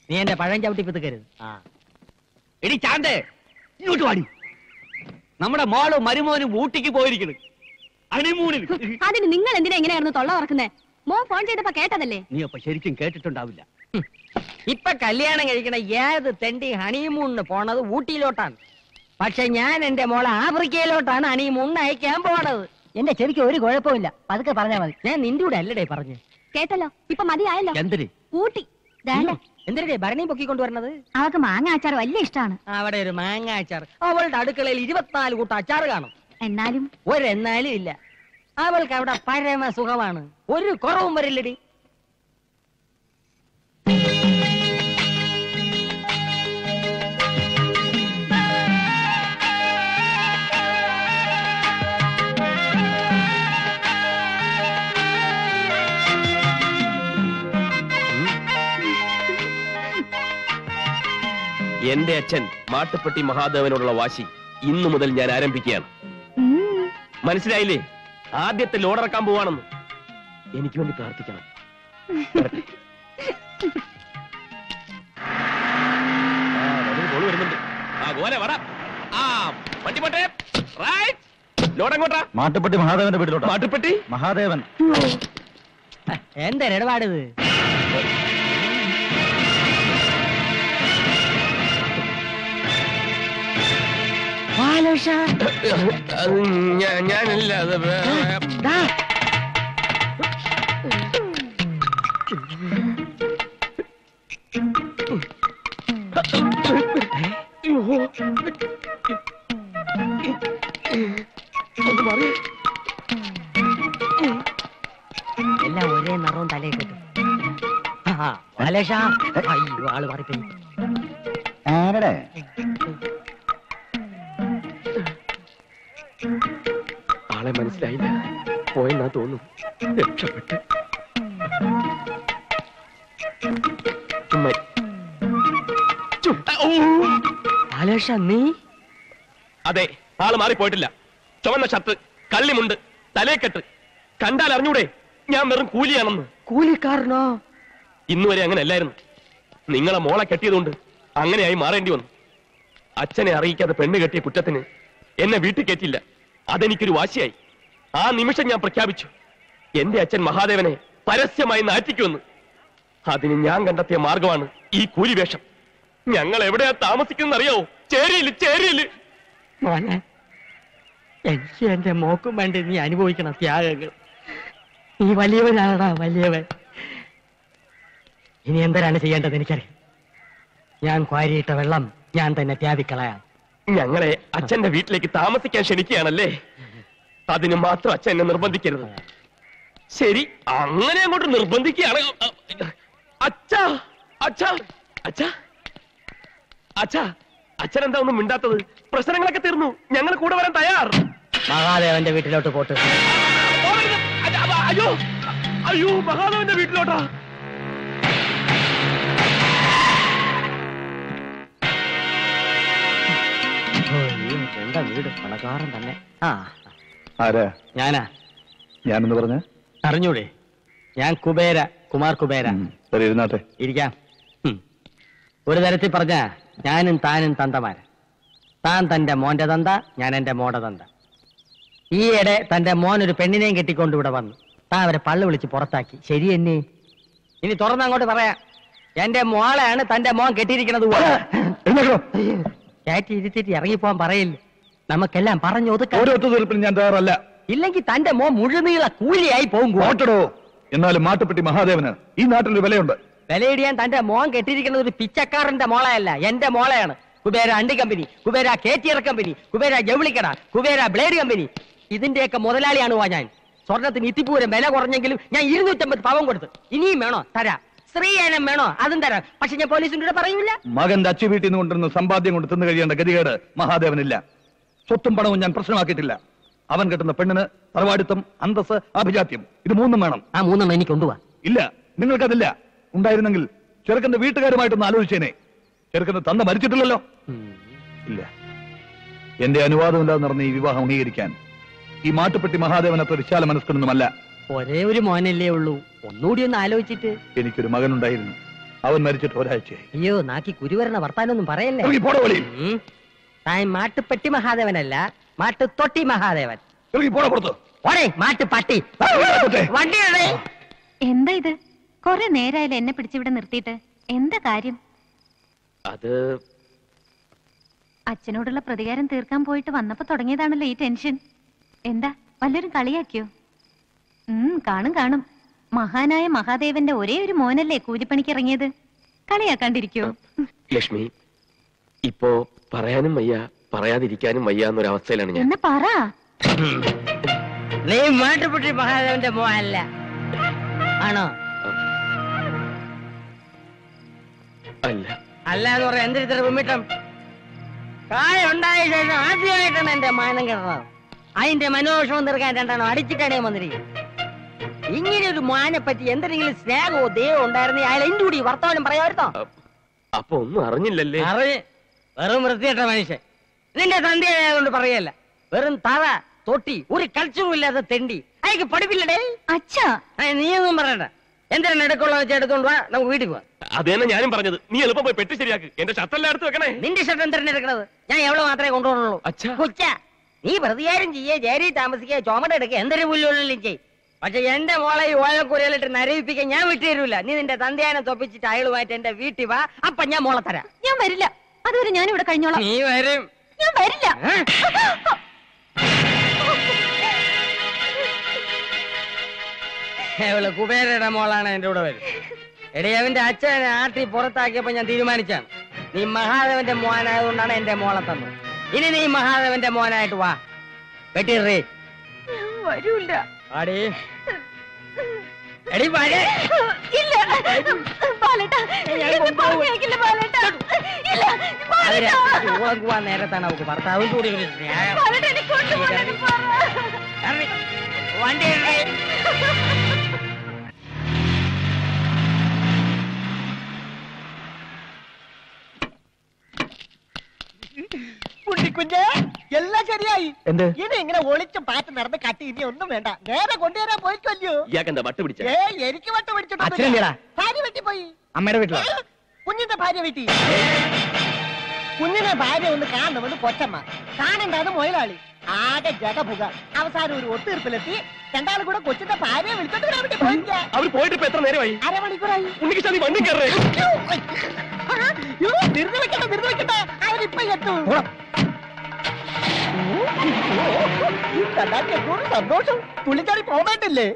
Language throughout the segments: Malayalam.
നീ എന്റെ പഴം ചവിട്ടി പിതുക്കരുത് ആ എടി ചാന്തേ ഇങ്ങോട്ട് വാടി നമ്മുടെ മോളും മരുമോനും ഊട്ടിക്ക് പോയിരിക്കുന്നു അണിമൂണിന് അതിന് നിങ്ങൾ എന്തിനാ ഇങ്ങനെ കിടന്ന് തൊള്ള ഉറക്കുന്നേ മോൻ ഫോൺ ചെയ്തപ്പോ കേട്ടതല്ലേ നീ അപ്പൊ ശരിക്കും കേട്ടിട്ടുണ്ടാവില്ല ഇപ്പൊ കല്യാണം കഴിക്കണ ഏത് തെണ്ടി ഹണിമൂണിന് പോണത് ഊട്ടിയിലോട്ടാണ് പക്ഷെ ഞാൻ എന്റെ മോളെ ആഫ്രിക്കയിലോട്ടാണ് ഹണിമൂണിന് അയക്കാൻ പോണത് എന്റെ ചെവിക്ക് ഒരു കുഴപ്പമില്ല പതുക്കെ പറഞ്ഞാ മതി ഞാൻ നിന്റെ കൂടെ അല്ലടേ പറഞ്ഞു കേട്ടല്ലോ ഇപ്പൊ മതിയായല്ലോ എന്തിന് ഊട്ടി ദാണ്ട എന്തിനേ ഭരണി പൊക്കി കൊണ്ടുവരണത് അവക്ക് മാങ്ങ അച്ചാർ വലിയ ഇഷ്ടമാണ് അവിടെ ഒരു മാങ്ങ അച്ചാർ അവളുടെ അടുക്കളയിൽ ഇരുപത്തിനാല് കൂട്ടം അച്ചാർ കാണും എന്നാലും ഒരെന്നാലും ഇല്ല അവൾക്ക് അവിടെ പരമ സുഖമാണ് ഒരു കുറവും വരില്ലടി എന്റെ അച്ഛൻ മാട്ടുപ്പെട്ടി മഹാദേവനോടുള്ള വാശി ഇന്നു മുതൽ ഞാൻ ആരംഭിക്കുകയാണ് ഉം, മനസ്സിലായില്ലേ ആദ്യത്തെ ലോഡിറക്കാൻ പോവാണെന്ന് എനിക്ക് വേണ്ടി പ്രാർത്ഥിക്കണം വരട്ടെ. ആ, വരൂ, കോള് വരുന്നുണ്ട് ആ ഗോലെ വട ആ വണ്ടി പോട്ടെ റൈറ്റ് ലോഡ് എങ്ങോട്ടാ മാട്ടുപ്പെട്ടി മഹാദേവന്റെ വീട്ടിലോട്ട് മാട്ടുപ്പെട്ടി മഹാദേവൻ എന്താ ഇടപാടിത് അത് ഞാ- ഞാനല്ല അത് വേ- എല്ലാം ഒരേ നിറവും തലയിൽ കിട്ടും ബാലേഷ അയ്യോ ആള് മാറിപ്പോയി ആരുടെ ആളെ മനസ്സിലായില്ല പോയെന്നാ തോന്നുന്നു രക്ഷപ്പെട്ട് ഉമ്മ- ചുട്ട. ഊ. ബാലേഷ നീ അതെ ആള് മാറിപ്പോയിട്ടില്ല ചുവന്ന ഷർട്ട് കള്ളിമുണ്ട് തലേക്കെട്ട് കണ്ടാൽ അറിഞ്ഞൂടെ ഞാൻ വെറും കൂലിയാണെന്ന് കൂലിക്കാരനോ ഇന്നുവരെ അങ്ങനെ അല്ലായിരുന്നു നിങ്ങളെ മോളെ കെട്ടിയതുകൊണ്ട് അങ്ങനെയായി മാറേണ്ടി വന്നു അച്ഛനെ അറിയിക്കാതെ പെണ്ണ് കെട്ടിയ കുറ്റത്തിന് എന്നെ വീട്ടിൽ കയറ്റില്ല അതെനിക്കൊരു വാശിയായി ആ നിമിഷം ഞാൻ പ്രഖ്യാപിച്ചു എന്റെ അച്ഛൻ മഹാദേവനെ പരസ്യമായി നാറ്റിക്കുമെന്ന് അതിന് ഞാൻ കണ്ടെത്തിയ മാർഗമാണ് ഈ കൂലിവേഷം ഞങ്ങൾ എവിടെയാ താമസിക്കുന്ന അറിയാവോ ചേരിയില് ചേരിയില് മോനെ എനിക്ക് എന്റെ മോക്കും വേണ്ടി നീ അനുഭവിക്കണ ത്യാഗങ്ങൾ നീ വലിയവനാണടാ വലിയവൻ ഇനി എന്തരാണ് ചെയ്യേണ്ടത് എനിക്കറിയാം ഞാൻ ക്വാരിയിട്ട വെള്ളം ഞാൻ തന്നെ ത്യാവിക്കളയാം ഞങ്ങളെ അച്ഛന്റെ വീട്ടിലേക്ക് താമസിക്കാൻ ക്ഷണിക്കുകയാണല്ലേ അതിന് മാത്രം അച്ഛൻ എന്നെ നിർബന്ധിക്കരുത് ശരി അങ്ങനെ അങ്ങോട്ട് നിർബന്ധിക്കുകയാണ് അച്ഛാ അച്ഛാ അച്ഛാ അച്ഛാ അച്ഛൻ എന്താ ഒന്നും മിണ്ടാത്തത് പ്രശ്നങ്ങളൊക്കെ തീർന്നു ഞങ്ങൾ കൂടെ വരാൻ തയ്യാർ മഹാദേവന്റെ വീട്ടിലോട്ട് പോട്ട് പോകരുത്. അച്ഛാ, അപ്പ, അയ്യോ അയ്യോ മഹാദേവന്റെ വീട്ടിലോട്ടാ എന്താ വീട് പണക്കാരൻ തന്നെ ആ ആരാ ഞാനാ ഞാനെന്ന് പറഞ്ഞ അറിഞ്ഞൂടെ ഞാൻ കുബേര കുമാർ കുബേര ശരി ഇരുന്നാട്ടെ ഇരിക്കാം ഉം. ഒരു തരത്തിൽ പറഞ്ഞ ഞാനും താനും തന്തമാര താൻ തന്റെ മോന്റെ തന്ത ഞാൻ എന്റെ മോടെ തന്ത ഈയിടെ തന്റെ മോൻ ഒരു പെണ്ണിനെയും കെട്ടിക്കൊണ്ട് ഇവിടെ വന്നു താൻ അവരെ പള്ളു വിളിച്ച് പുറത്താക്കി ശരി എന്നെ ഇനി തുറന്ന് അങ്ങോട്ട് പറയാം എന്റെ മോളെയാണ് തന്റെ മോൻ കെട്ടിയിരിക്കുന്നത് കയറ്റി ഇരുത്തിട്ട് ഇറങ്ങിപ്പോവാൻ പറയില്ല നമുക്കെല്ലാം പറഞ്ഞു ഒതുക്കാം ഒരു ഒത്തു തീർപ്പിന് ഞാൻ തയ്യാറല്ല ഇല്ലെങ്കിൽ തന്റെ മോൻ മുഴുനീള കൂലിയായി പോകും ഓട്ടടോ എന്നാലും മാട്ടുപ്പെട്ടി മഹാദേവന് ഈ നാട്ടിലൊരു വിലയുണ്ട് വിലയിടിയാൻ തന്റെ മോൻ കെട്ടിയിരിക്കുന്നത് ഒരു പിച്ചക്കാരന്റെ മോളയല്ല എന്റെ മോളയാണ് കുബേര അണ്ടി കമ്പനി കുബേര കേറ്റിയർ കമ്പനി കുബേര ജൗളിക്കട കുബേര ബ്ലേഡ് കമ്പനി ഇതിന്റെയൊക്കെ മുതലാളിയാണ് വാ ഞാൻ സ്വർണത്തിന് ഇത്തിപ്പൂരം വില കുറഞ്ഞെങ്കിലും ഞാൻ ഇരുന്നൂറ്റമ്പത് പവൻ കൊടുത്തു ഇനിയും വേണോ തരാ സ്ത്രീയനം വേണോ അതും തരാം പക്ഷെ ഞാൻ പോലീസിന്റെ കൂടെ പറയൂല മകന്റെ അച്ചു വീട്ടിൽ നിന്ന് കൊണ്ടിരുന്ന സമ്പാദ്യം കൊണ്ട് തിന്നു കഴിയേണ്ട ഗതികേട് മഹാദേവനില്ല സ്വത്തും പണവും ഞാൻ പ്രശ്നമാക്കിയിട്ടില്ല അവൻ കിട്ടുന്ന പെണ്ണിന് തറവാടിത്തം അന്തസ് അഭിജാത്യം ഇത് മൂന്നും വേണം ആ മൂന്നെണ്ണം എനിക്ക് കൊണ്ടുപോവാ ഇല്ല നിങ്ങൾക്കതില്ല ഉണ്ടായിരുന്നെങ്കിൽ ചെറുക്കന്റെ വീട്ടുകാരുമായിട്ടൊന്ന് ആലോചിച്ചേനെ ചെറുക്കന്റെ തന്ത മരിച്ചിട്ടില്ലല്ലോ ഇല്ല എന്റെ അനുവാദമില്ലാതെ നടന്ന ഈ വിവാഹം അംഗീകരിക്കാൻ ഈ മാട്ടുപ്പെട്ടി മഹാദേവൻ അത്ര വിശാല മനസ്കനൊന്നുമല്ല ഒരേ ഒരു മോനല്ലേ ഉള്ളൂ ഒന്നുകൂടി ഒന്ന് ആലോചിച്ചിട്ട് എനിക്കൊരു മകനുണ്ടായിരുന്നു അവൻ മരിച്ചിട്ട് ഒരാഴ്ചയായി അയ്യോ നാക്കി കുരുവരണ വർത്താനൊന്നും പറയല്ലേ ഇറങ്ങി പോടോ വെളി ഉം. താൻ മാട്ടുപ്പെട്ടി മഹാദേവനല്ല മാട്ടുതൊട്ടി മഹാദേവൻ ഇറങ്ങി പോടോ പുറത്ത് ഓടേ മാട്ടുപട്ടി വണ്ടിയുടെ എന്താ ഇത് കൊറേ നേരായാലും എന്നെ പിടിച്ചിവിടെ നിർത്തിയിട്ട് എന്താ കാര്യം അത് അച്ഛനോടുള്ള പ്രതികാരം തീർക്കാൻ പോയിട്ട് വന്നപ്പോ തുടങ്ങിയതാണല്ലോ ഈ ടെൻഷൻ എന്താ വല്ലവരും കളിയാക്കിയോ ഉം കാണും കാണും മഹാനായ മഹാദേവന്റെ ഒരേ ഒരു മോനല്ലേ കൂലിപ്പണിക്ക് ഇറങ്ങിയത് കളിയാക്കാണ്ടിരിക്കോ ലക്ഷ്മി ഇപ്പോ പറയാനും വയ്യ പറയാതിരിക്കാനും വയ്യ എന്നൊരവസ്ഥയിലാണ് ഞാൻ എന്നാ പറ നീ മാട്ടുപ്പെട്ടി മഹാദേവന്റെ മോഹല്ല ആണോ അല്ല അല്ല എന്ന് പറയാം എന്തിരിത്ര വിമിട്ടം കായ ഉണ്ടായ ശേഷം ആദ്യമായിട്ടാണ് എന്റെ മാനം കിടന്നത് അതിന്റെ മനോവിഷമം തീർക്കാൻ രണ്ടെണ്ണം അടിച്ചിട്ടാണ് ഞാൻ വന്നിരിക്കുന്നത് ഇങ്ങനെ ഒരു മാനെ പറ്റി എന്തെങ്കിലും സ്നേഹമോ ദൈവമോ ഉണ്ടായിരുന്നെ അയാൾ എന്റെ കൂടി വർത്തമാനം പറയാമായിരുന്നോ അ- അപ്പൊ ഒന്നും അറിഞ്ഞില്ലല്ലേ അറിഞ്ഞ് വെറും വൃത്തിയിട്ട മനുഷ്യൻ നിന്റെ തന്തിയായതുകൊണ്ട് പറയല്ല വെറും തറ തൊട്ടി ഒരു കൾച്ചറും ഇല്ലാത്ത തെണ്ടി അയക്ക് പഠിപ്പില്ലടേ അച്ഛാ ആ, നീയൊന്നും പറയണ്ട എന്തിനാണ് എടുക്കുള്ള വെച്ച് എടുത്തോണ്ട് വാ നമുക്ക് വീട്ടിൽ പോവാം അത് തന്നെ ഞാനും പറഞ്ഞത് നീ എളുപ്പം പോയി പെട്ടി ശരിയാക്ക് എന്റെ ഷർട്ടെല്ലാം എടുത്ത് വെക്കണേ നിന്റെ ഷർട്ട് എന്തിനാണ് എടുക്കണത് ഞാൻ എവിടെ മാത്രമേ കൊണ്ടുപോകുള്ളൂ അച്ഛാ. കൊച്ച നീ പ്രതികാരം ചെയ്യേ ജേരി താമസിക്കുക ചുമട എടുക്കുക എന്തൊരു പുല്ലുള്ളിലും ചെയ് പക്ഷെ എന്റെ മോളെ ഈ ഓലക്കുരയിലിട്ട് നരയിപ്പിക്കാൻ ഞാൻ വിട്ടു തരൂല നീ നിന്റെ തന്തയാനെ തൊപ്പിച്ചിട്ട് അയളുമായിട്ട് എന്റെ വീട്ടിൽ വാ അപ്പൊ ഞാൻ മോളെ തരാം ഞാൻ വരില്ല അതുവരെ ഞാൻ ഇവിടെ കഴിഞ്ഞോളാം നീ വരും ഞാൻ വരില്ല ഏ? ഇവള് കുബേരയുടെ മോളാണ് എന്റെ കൂടെ വരും എടി അവന്റെ അച്ഛനെ ആട്ടി പുറത്താക്കിയപ്പോ ഞാൻ തീരുമാനിച്ചാണ് നീ മഹാദേവന്റെ മോനായതുകൊണ്ടാണ് എന്റെ മോളെ തന്നത് ഇനി നീ മഹാദേവന്റെ മോനായിട്ട് വാ വെട്ടിറേ ഞാൻ വരൂല ആടി എടി വരേ ഇല്ല ബാലേട്ടാ എന്നെ പറഞ്ഞയക്കില്ല ബാലേട്ടാ ഇല്ല അവര് ബാലേട്ടാ ഉളകുവാൻ നേരത്താണ് അവക്ക് ഭർത്താവും കൂടി ഒരു സ്നേഹം ബാലേട്ടാ എന്നെ കൊണ്ടുപോകണം പറ ഇറങ്ങി. വണ്ടി ഇറങ്ങി. കുഞ്ഞിക്കുഞ്ഞ് എല്ലാം ശരിയായി എന്ത് ഇനി ഇങ്ങനെ ഒളിച്ചും പാറ്റ് നടന്ന് കട്ടി ഇനി ഒന്നും വേണ്ട നേരെ കൊണ്ടുവരാൻ പോയിക്കല്ലോ ഇയാൾക്ക് എന്താ വട്ട് പിടിച്ച ഏ എനിക്ക് വട്ട അച്ഛനെന്തിനാ? പിടിച്ചിട്ടുണ്ട് ഭാര്യ വെട്ടിപ്പോയി അമ്മയുടെ വീട്ടിലോ ഏ, കുഞ്ഞിന്റെ ഭാര്യ വെട്ടി കുഞ്ഞിനെ ഭാര്യ ഒന്ന് കാണണമെന്ന് കൊച്ചമ്മ കാണണ്ടാന്ന് മൊയലാളി ആകെ ജഗപുക അവസാനം ഒരു ഒത്തീർപ്പിലെത്തി രണ്ടാളും കൂടെ കൊച്ചിന്റെ ഭാര്യയെ വിളിച്ചോണ്ട് വരാൻ വേണ്ടി പോയില്ല അവർ പോയിട്ട് ഇപ്പൊ എത്ര നേരമായി അരമണിക്കൂറായി ഉണ്ണിക്ക് നീ വണ്ടി കയറേ അയ്യോ, ധൃതി വെക്കണ്ട ധൃതി വെക്കണ്ട അവരിപ്പൊ എത്തും ഈ കണ്ടാൽ എപ്പോഴും സന്തോഷം പുള്ളിക്കാരി പോകാണ്ടില്ലേ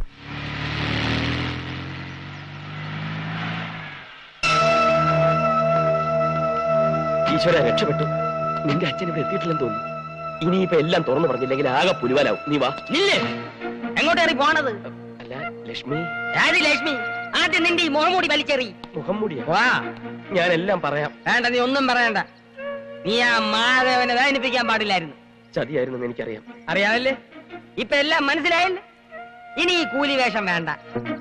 ഈശ്വര രക്ഷപ്പെട്ടു നിന്റെ അച്ഛൻ ഇവിടെ എത്തിയിട്ടില്ലെന്ന് തോന്നുന്നു ഇനിയിപ്പോ എല്ലാം തുറന്നു പറഞ്ഞില്ലെങ്കിൽ ആകെ പുലിവാലാവും നീ വാ നില്ല് എങ്ങോട്ടേറി പോണത് അല്ല ലക്ഷ്മി ആദ്യ ലക്ഷ്മി ആദ്യം നിന്റെ ഈ മുഖംമൂടി വലിച്ചെറി മുഖം മൂടിയ വാ ഞാൻ എല്ലാം പറയാം വേണ്ട നീ ഒന്നും പറയണ്ട നീ ആ മാധവനെ വേദനിപ്പിക്കാൻ പാടില്ലായിരുന്നു ചതിയായിരുന്നു എനിക്കറിയാം അറിയാമല്ലേ ഇപ്പൊ എല്ലാം മനസ്സിലായല്ലേ ഇനി ഈ കൂലി വേഷം വേണ്ട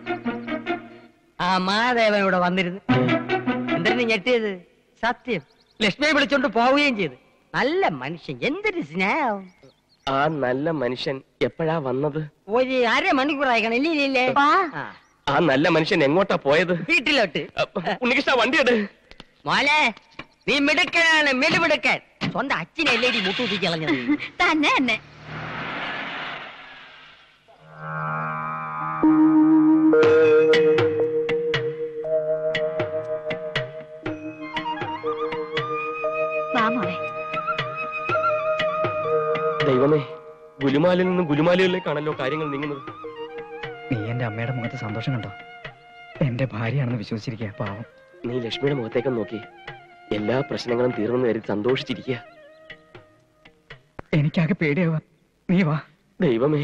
ആ മാധവൻ ഇവിടെ വന്നിരുന്നു എന്തിനു ഞെട്ടിയത് സത്യം ലക്ഷ്മിയെ വിളിച്ചോണ്ട് പോവുകയും ചെയ്തു നല്ല മനുഷ്യൻ എന്തൊരു സ്നേഹം ആ നല്ല മനുഷ്യൻ എപ്പോഴാ വന്നത് ഒരു അരമണിക്കൂറായി കണില്ലേ ഇല്ലേ വാ. ആ, ആ നല്ല മനുഷ്യൻ എങ്ങോട്ടാ പോയത് വീട്ടിലോട്ട് ഉണ്ണികൃഷ്ണ വണ്ടി എട് മോലെ നീ മിടുക്കനാണ് മിടുമിടുക്കൻ സ്വന്തം അച്ഛനല്ലേ ഈ മുട്ടൂത്തി കളഞ്ഞത് തന്നെ തന്നെ വാ മോളെ ദൈവമേ ഗുലുമാലിൽ നിന്ന് ഗുലുമാലികളിലേക്കാണല്ലോ കാര്യങ്ങൾ നീങ്ങുന്നത് നീ എന്റെ അമ്മയുടെ മുഖത്ത് സന്തോഷം കണ്ടോ എന്റെ ഭാര്യയാണെന്ന് വിശ്വസിച്ചിരിക്കുക പാവം നീ ലക്ഷ്മിയുടെ മുഖത്തേക്ക് നോക്കി എല്ലാ പ്രശ്നങ്ങളും തീർന്നെന്ന് കരുതി സന്തോഷിച്ചിരിക്കുക എനിക്കാകെ പേടിയാവാ നീ വാ ദൈവമേ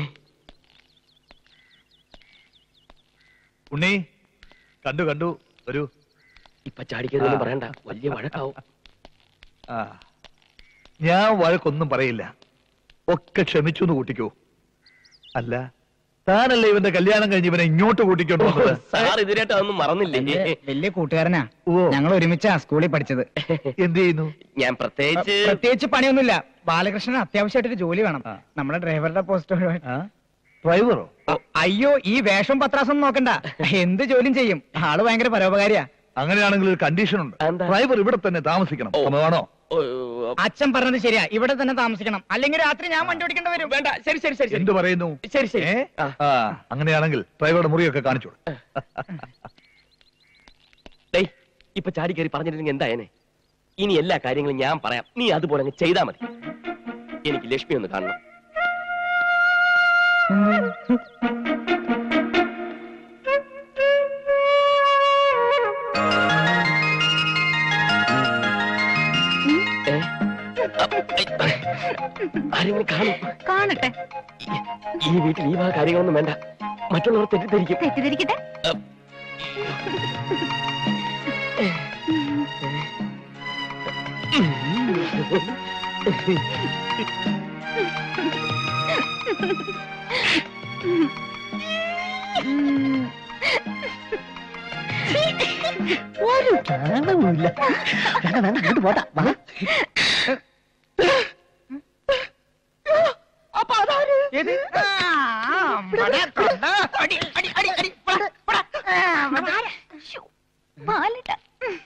ഉണ്ണി കണ്ടു കണ്ടു ഒരു ഇപ്പൊ ചാടിക്കരുതെന്ന് ആ. പറയണ്ട വലിയ വഴക്കാവും ആ ഞാൻ വഴക്കൊന്നും പറയില്ല ഒക്കെ ക്ഷമിച്ചു എന്ന് കൂട്ടിക്കോ അല്ല താനല്ലേ ഇവന്റെ കല്യാണം കഴിഞ്ഞ് ഇവനെ ഇങ്ങോട്ട് കൂട്ടിക്കൊണ്ട് വന്നത് സാർ ഇതിനായിട്ട് അതൊന്നും മറന്നില്ലേ വലിയ കൂട്ടുകാരനാ ഓ ഞങ്ങൾ ഒരുമിച്ചാ സ്കൂളിൽ പഠിച്ചത് എന്ത് ചെയ്യുന്നു ഞാൻ പ്രത്യേകിച്ച് പ്രത്യേകിച്ച് പണിയൊന്നുമില്ല ബാലകൃഷ്ണൻ അത്യാവശ്യമായിട്ടൊരു ജോലി വേണം നമ്മുടെ ഡ്രൈവറുടെ പോസ്റ്റ് ആ? ഡ്രൈവറോ അയ്യോ ഈ വേഷം പത്രാസം നോക്കണ്ട എന്ത് ജോലിയും ചെയ്യും ആള് ഭയങ്കര പരോപകാരിയാ അങ്ങനെയാണെങ്കിൽ ഒരു കണ്ടീഷൻ ഉണ്ട് എന്താ? ഡ്രൈവർ ഇവിടെ തന്നെ താമസിക്കണം ഓ. സമ്മതമാണോ ഓ, അച്ഛൻ പറഞ്ഞത് ശരിയാ ഇവിടെ തന്നെ താമസിക്കണം അല്ലെങ്കിൽ രാത്രി ഞാൻ വണ്ടി ഓടിക്കേണ്ടി വരും വേണ്ട ശരി ശരി ശരി ശരി എന്ത് പറയുന്നു ശരി ശരി ഏ? ആ. ആ അങ്ങനെയാണെങ്കിൽ ഡ്രൈവറുടെ മുറിയൊക്കെ കാണിച്ചു കൊടു. ഡേയ് ഇപ്പൊ ചാടി കയറി പറഞ്ഞിരുന്നെങ്കിൽ എന്തായനെ ഇനി എല്ലാ കാര്യങ്ങളും ഞാൻ പറയാം നീ അതുപോലെ അങ്ങ് ചെയ്താ മതി എനിക്ക് ലക്ഷ്മി ഒന്ന് കാണണം ഏ? അ, ഐ, ആരെങ്കിലും കാണും കാണട്ടെ ഈ- ഈ വീട്ടിൽ ഈ വക കാര്യങ്ങളൊന്നും വേണ്ട മറ്റുള്ളവർ തെറ്റിദ്ധരിക്കും തെറ്റിദ്ധരിക്കട്ടെ ഉം. ഒരു കാണുമില്ല വേണ്ട വേണ്ട ഇങ്ങോട്ട് പോട്ടാ വാ. അപ്പൊ അതാര് ശ്ശോ, ബാലേട്ടാ.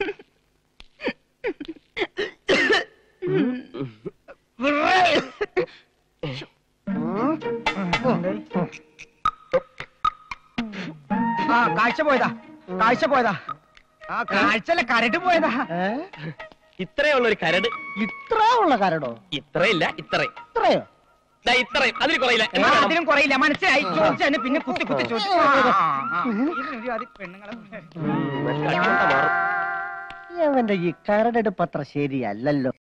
ആ കാഴ്ച പോയതാ കാഴ്ച പോയതാ ആ കാഴ്ചല്ല കരട് പോയതാ ഏ? ഇത്രയുള്ള ഒരു കരട് ഇത്ര ഉള്ള കരടോ ഇത്രയില്ല ഇത്രയും ഇത്രയോ ദാ ഇത്രയും അതിൽ കുറയില്ല ആ, അതിനും കുറയില്ല മനസ്സിലായി ചോദിച്ചു പിന്നെ കുത്തി കുത്തി ചോദിച്ചു ആ, ആ, ആ. ഇതിനൊരു അത് പെണ്ണുങ്ങളെ മാറും അവന്റെ ഈ കരടെടുപ്പ് അത്ര ശരിയല്ലല്ലോ